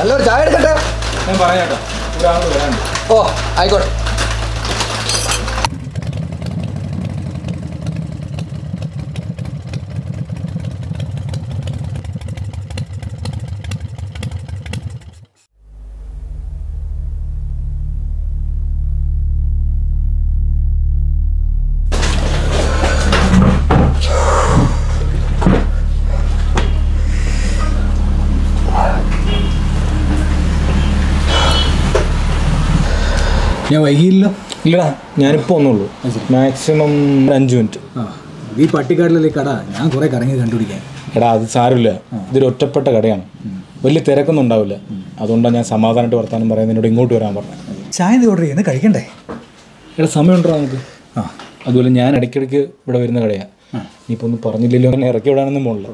അല്ല ഒരു ചായ എടുക്കട്ടെ ഞാൻ പറയാം കേട്ടോ ഒരാൾ വരാനുണ്ട് ഓ ആയിക്കോട്ടെ ഞാൻ വൈകിയില്ലോ ഇല്ലടാ ഞാനിപ്പോൾ ഒന്നുള്ളൂ മാക്സിമം ഒരു അഞ്ച് മിനിറ്റ് ആ ഈ പട്ടിക്കാട്ടിലെ കട ഞാൻ കുറേ കറങ്ങി കണ്ടുപിടിക്കാൻ എടാ അത് സാരമില്ല ഇതൊരു ഒറ്റപ്പെട്ട കടയാണ് വലിയ തിരക്കൊന്നും ഉണ്ടാവില്ല അതുകൊണ്ടാണ് ഞാൻ സമാധാനമായിട്ട് വർത്താനം പറയുന്നതിനോട് ഇങ്ങോട്ട് വരാൻ പറഞ്ഞത് ചായ എന്ത് ഓർഡർ ചെയ്യുന്നത് കഴിക്കണ്ടേ എടാ സമയമുണ്ടോ നമുക്ക് ആ അതുപോലെ ഞാൻ ഇടയ്ക്കിടയ്ക്ക് ഇവിടെ വരുന്ന കടയാണ് ഇനിയിപ്പോൾ ഒന്നും പറഞ്ഞില്ലല്ലോ എന്നെ ഇറക്കി വിടാനൊന്നും പോകണില്ല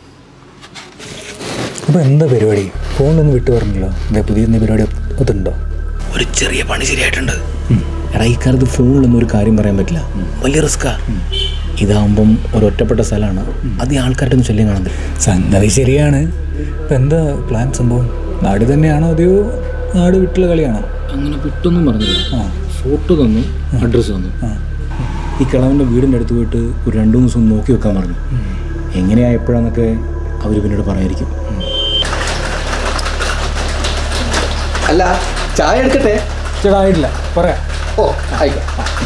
അപ്പോൾ എന്താ പരിപാടി ഫോണിലൊന്നും വിട്ടു പറഞ്ഞല്ലോ എന്താ പുതിയ എന്തെങ്കിലും പരിപാടി ഒത്തുണ്ടോ ഒരു ചെറിയ പണി ശരിയായിട്ടുണ്ട് എടാ ഈ കാലത്ത് ഫോണിലൊന്നും ഒരു കാര്യം പറയാൻ പറ്റില്ല വലിയ റിസ്ക്കാ ഇതാകുമ്പം ഒരു ഒറ്റപ്പെട്ട സ്ഥലമാണ് അത് ഈ ആൾക്കാരുടെ ഒന്നും ശല്യം കാണുന്നില്ല സംഗതി ശരിയാണ് ഇപ്പം എന്താ പ്ലാൻ സംഭവം നാട് തന്നെയാണോ അതെയോ നാട് വിട്ടുള്ള കളിയാണോ അങ്ങനെ വിട്ടൊന്നും പറഞ്ഞില്ല ഫോട്ടോ തന്നു അഡ്രസ്സ് തന്നു ഈ കിളവൻ്റെ വീടിൻ്റെ അടുത്ത് പോയിട്ട് ഒരു രണ്ട് മൂന്ന് ദിവസം നോക്കി വെക്കാൻ പറഞ്ഞു എങ്ങനെയാ എപ്പോഴാന്നൊക്കെ അവർ പിന്നീട് പറയായിരിക്കും അല്ല ചായ എടുക്കട്ടെ ചേട്ടാ ആയിട്ടില്ല പറയാം ഓ ആയിക്കോട്ടെ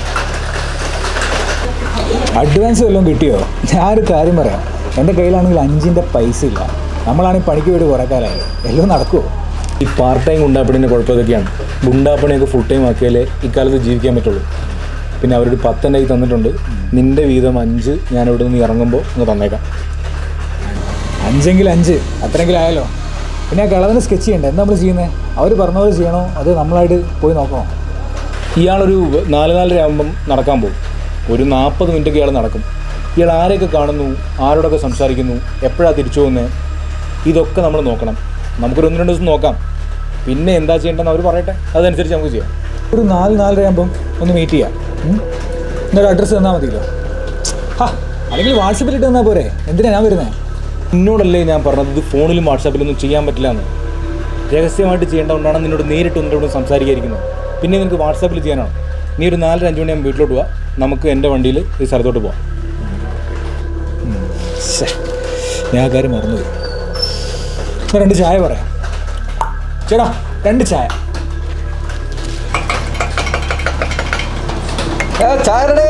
അഡ്വാൻസ് വല്ലതും കിട്ടിയോ ഞാനൊരു കാര്യം പറയാം എൻ്റെ കയ്യിലാണെങ്കിൽ അഞ്ചിൻ്റെ പൈസ ഇല്ല നമ്മളാണെങ്കിൽ പണിക്ക് പോയിട്ട് കുറേ കാലമായി എല്ലാം നടക്കുമോ ഈ പാർട്ട് ടൈം ഗുണ്ടാപ്പണിൻ്റെ കുഴപ്പം ഇതൊക്കെയാണ് ഗുണ്ടാപ്പണിയൊക്കെ ഫുൾ ടൈം ആക്കിയാലേ ഇക്കാലത്ത് ജീവിക്കാൻ പറ്റുള്ളൂ പിന്നെ അവരൊരു പത്തെൻ്റെ കയ്യിൽ തന്നിട്ടുണ്ട് നിൻ്റെ വീതം അഞ്ച് ഞാൻ ഇവിടെ നിന്ന് ഇറങ്ങുമ്പോൾ അങ്ങ് തന്നേക്കാം അഞ്ചെങ്കിൽ അഞ്ച് അത്രയെങ്കിലും ആയാലോ പിന്നെ ആ കളവിന് സ്കെച്ച് ചെയ്യണ്ടേ എന്താ നമ്മൾ ചെയ്യുന്നത് അവർ പറഞ്ഞ പോലെ ചെയ്യണോ അത് നമ്മളായിട്ട് പോയി നോക്കണോ ഇയാളൊരു നാല് നാലര ആകുമ്പം നടക്കാൻ പോകും ഒരു നാൽപ്പത് മിനിറ്റൊക്കെ ഇയാൾ നടക്കും ഇയാൾ ആരെയൊക്കെ കാണുന്നു ആരോടൊക്കെ സംസാരിക്കുന്നു എപ്പോഴാണ് തിരിച്ചു പോകുന്നത് ഇതൊക്കെ നമ്മൾ നോക്കണം നമുക്കൊരു ഒന്ന് രണ്ട് ദിവസം നോക്കാം പിന്നെ എന്താ ചെയ്യേണ്ടതെന്ന് അവർ പറയട്ടെ അതനുസരിച്ച് നമുക്ക് ചെയ്യാം ഒരു നാല് നാലര ആകുമ്പം ഒന്ന് മീറ്റ് ചെയ്യാം ഉം? എന്നൊരു അഡ്രസ്സ് തന്നാൽ മതിയല്ലോ ഹാ അല്ലെങ്കിൽ വാട്സപ്പിൽ ഇട്ട് തന്നാൽ പോരെ എന്തിനാ ഞാൻ വരുന്നത് എന്നോടല്ലേ ഞാൻ പറഞ്ഞത് ഇത് ഫോണിലും വാട്സാപ്പിലൊന്നും ചെയ്യാൻ പറ്റില്ല എന്ന് രഹസ്യമായിട്ട് ചെയ്യേണ്ടതുകൊണ്ടാണ് നിന്നോട് നേരിട്ട് ഒന്നിനോട് സംസാരിക്കാതിരിക്കുന്നത് പിന്നെ നിനക്ക് വാട്സാപ്പിൽ ചെയ്യാനാണ് നീ ഒരു നാലര അഞ്ച് മണിയാകുമ്പോൾ വീട്ടിലോട്ട് പോവാം നമുക്ക് എൻ്റെ വണ്ടിയിൽ ഈ സ്ഥലത്തോട്ട് പോവാം ശ്ശേ, ഞാൻ ആ കാര്യം മറന്നുപോയി എന്നാ രണ്ട് ചായ പറയാം ചേട്ടാ രണ്ട് ചായ ഏ, ചായ ready?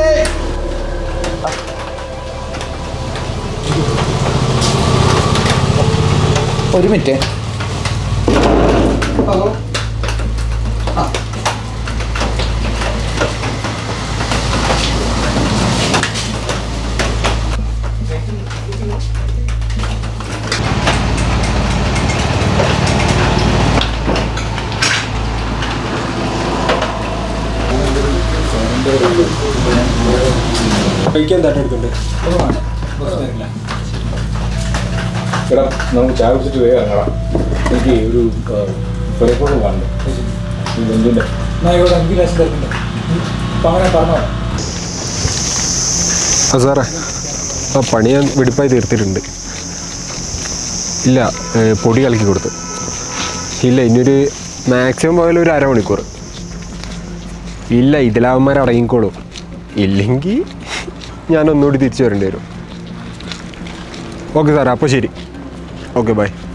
ഒരു മിനിറ്റ് ഹലോ കഴിക്കാൻ തട്ടെടുത്തുണ്ട് എടാ നമുക്ക് ചായ കുടിച്ചിട്ട് വേഗം ഇറങ്ങാം എനിക്ക് ഒരു പെരപ്പോഴും കാണുന്നു ഈ ബന്ധുവിൻ്റെ ഇവിടെ അഞ്ച് ലക്ഷം തരുന്നുണ്ട് അപ്പം അങ്ങനെ പറഞ്ഞോ ആ സാറേ ആ പണി ഞാൻ വെടിപ്പായി തീർത്തിട്ടുണ്ട് ഇല്ല ഏ, പൊടി കലക്കി കൊടുത്ത് ഇല്ല ഇനിയൊരു മാക്സിമം പോയാലും ഒരു അരമണിക്കൂർ ഇല്ല ഇതിലാവന്മാർ അടങ്ങിക്കോളും ഇല്ലെങ്കിൽ ഞാൻ ഒന്നുകൂടി തിരിച്ചു വരേണ്ടി വരും ഓക്കെ സാറേ അപ്പോൾ ശരി ഓക്കെ ബൈ